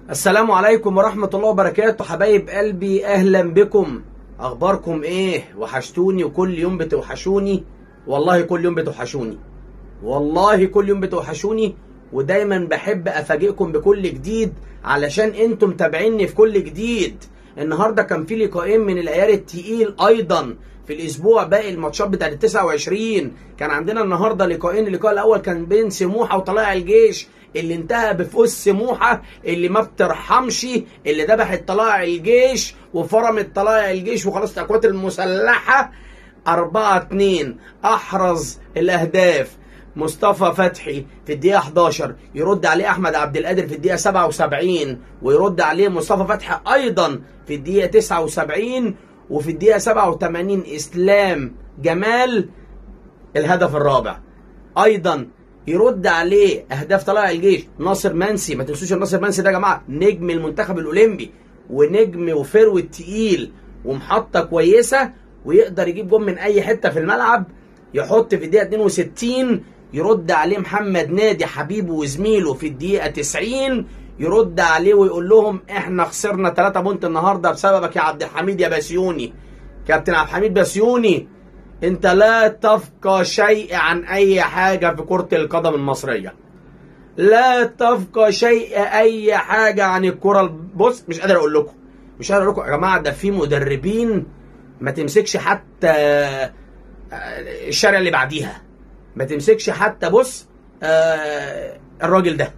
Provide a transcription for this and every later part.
السلام عليكم ورحمة الله وبركاته حبايب قلبي أهلا بكم أخباركم إيه وحشتوني وكل يوم بتوحشوني والله كل يوم بتوحشوني والله كل يوم بتوحشوني ودايما بحب أفاجئكم بكل جديد علشان انتم متابعيني في كل جديد النهارده كان في لقاءين من العيار التقيل ايضا في الاسبوع باقي الماتشات بتاعت ال 29 كان عندنا النهارده لقاءين اللقاء الاول كان بين سموحه وطلائع الجيش اللي انتهى بفوز سموحه اللي ما بترحمش اللي ذبحت طلائع الجيش وفرمت طلائع الجيش وخلاص القوات المسلحه 4 2 احرز الاهداف مصطفى فتحي في الدقيقة 11 يرد عليه أحمد عبد القادر في الدقيقة 77 ويرد عليه مصطفى فتحي أيضا في الدقيقة 79 وفي الدقيقة 87 إسلام جمال الهدف الرابع أيضا يرد عليه أهداف طلائع الجيش ناصر منسي ما تنسوش ناصر منسي ده يا جماعة نجم المنتخب الأولمبي ونجم وفروة تقيل ومحطة كويسة ويقدر يجيب جون من أي حتة في الملعب يحط في الدقيقة 62 يرد عليه محمد نادي حبيبه وزميله في الدقيقة 90 يرد عليه ويقول لهم احنا خسرنا 3 بونت النهارده بسببك يا عبد الحميد يا بسيوني كابتن عبد الحميد بسيوني انت لا تفقه شيء عن اي حاجة في كرة القدم المصرية لا تفقه شيء اي حاجة عن الكرة بص مش قادر اقول لكم مش قادر اقول لكم يا جماعة ده في مدربين ما تمسكش حتى الشارع اللي بعديها ما تمسكش حتى بص آه الراجل ده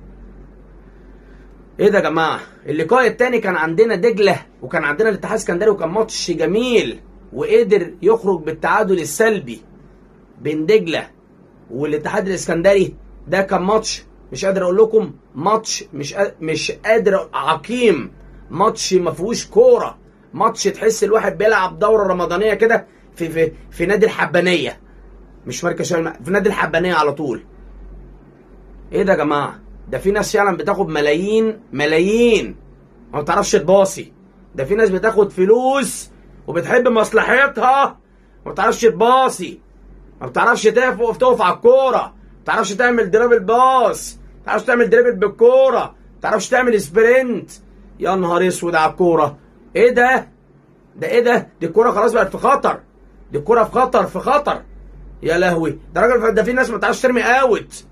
ايه ده يا جماعه اللقاء الثاني كان عندنا دجله وكان عندنا الاتحاد الاسكندري وكان ماتش جميل وقدر يخرج بالتعادل السلبي بين دجله والاتحاد الاسكندري ده كان ماتش مش قادر اقول لكم ماتش مش مش قادر عقيم ماتش ما فيهوش كوره ماتش تحس الواحد بيلعب دوره رمضانيه كده في في في نادي الحبانيه مش مركز شمال في نادي الحبانيه على طول ايه ده يا جماعه ده في ناس فعلا بتاخد ملايين ملايين ما بتعرفش تباصي ده في ناس بتاخد فلوس وبتحب مصلحتها ما بتعرفش تباصي ما بتعرفش تقف تقف على الكوره ما بتعرفش تعمل درابل باص ما بتعرفش تعمل دريبل بالكوره ما بتعرفش تعمل سبرنت يا نهار اسود على الكوره ايه ده ده ايه ده دي الكوره خلاص بقت في خطر دي الكوره في خطر في خطر يا لهوي ده راجل ده في ناس ما بتعرفش ترمي اوت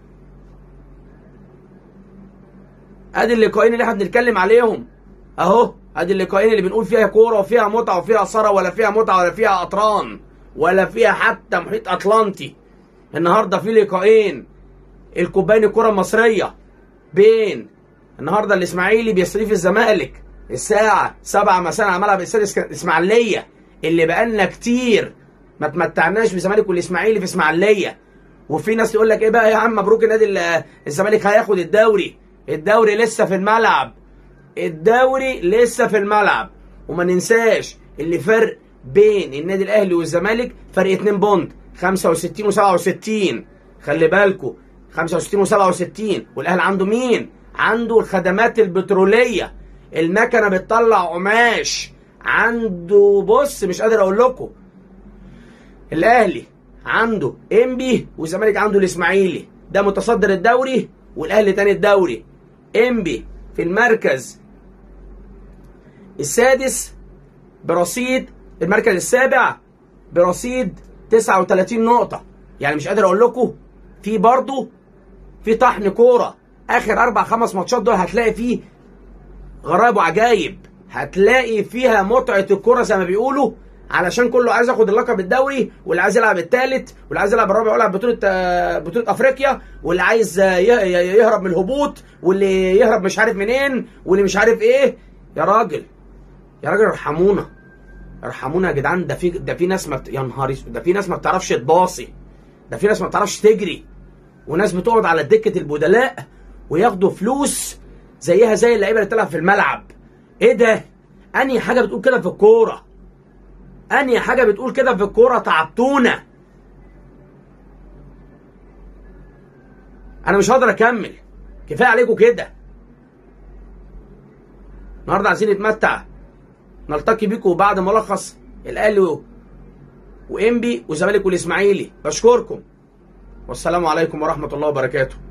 ادي اللقاءين اللي احنا بنتكلم عليهم اهو ادي اللقاءين اللي بنقول فيها كوره وفيها متعه وفيها اثاره ولا فيها متعه ولا فيها اطران ولا فيها حتى محيط اطلنطي النهارده في لقاءين الكوباين الكره المصريه بين النهارده الاسماعيلي بيستضيف الزمالك الساعه 7 مساء على ملعب استاد الاسماعيليه اللي بقالنا كتير ما تمتعناش بالزمالك والاسماعيلي في اسماعيليه وفي ناس تقول لك ايه بقى يا عم مبروك النادي الزمالك هياخد الدوري الدوري لسه في الملعب الدوري لسه في الملعب وما ننساش اللي فرق بين النادي الاهلي والزمالك فرق 2 بونت 65 و67 خلي بالكم 65 و67 والاهلي عنده مين عنده الخدمات البتروليه المكنه بتطلع قماش عنده بص مش قادر اقول لكم الاهلي عنده انبي والزمالك عنده الاسماعيلي ده متصدر الدوري والاهلي تاني الدوري انبي في المركز السادس برصيد المركز السابع برصيد 39 نقطة يعني مش قادر اقول لكم في برضه في طحن كورة اخر اربع خمس ماتشات دول هتلاقي فيه غرائب وعجايب هتلاقي فيها متعة الكورة زي ما بيقولوا علشان كله عايز ياخد اللقب الدوري واللي عايز يلعب الثالث واللي عايز يلعب الرابع ويلعب بطوله بطوله افريقيا واللي عايز يهرب من الهبوط واللي يهرب مش عارف منين واللي مش عارف ايه يا راجل يا راجل ارحمونا ارحمونا يا جدعان ده في ده في ناس ما يا نهار ده في ناس ما بتعرفش تباصي ده في ناس ما بتعرفش تجري وناس بتقعد على دكه البدلاء وياخدوا فلوس زيها زي اللعيبه اللي بتلعب في الملعب ايه ده انهي حاجه بتقول كده في الكوره انهي حاجه بتقول كده في الكوره تعبتونا انا مش هقدر اكمل كفايه عليكم كده النهارده عايزين نتمتع نلتقي بيكم بعد ملخص الاهلي وانبي والزمالك والاسماعيلي بشكركم والسلام عليكم ورحمه الله وبركاته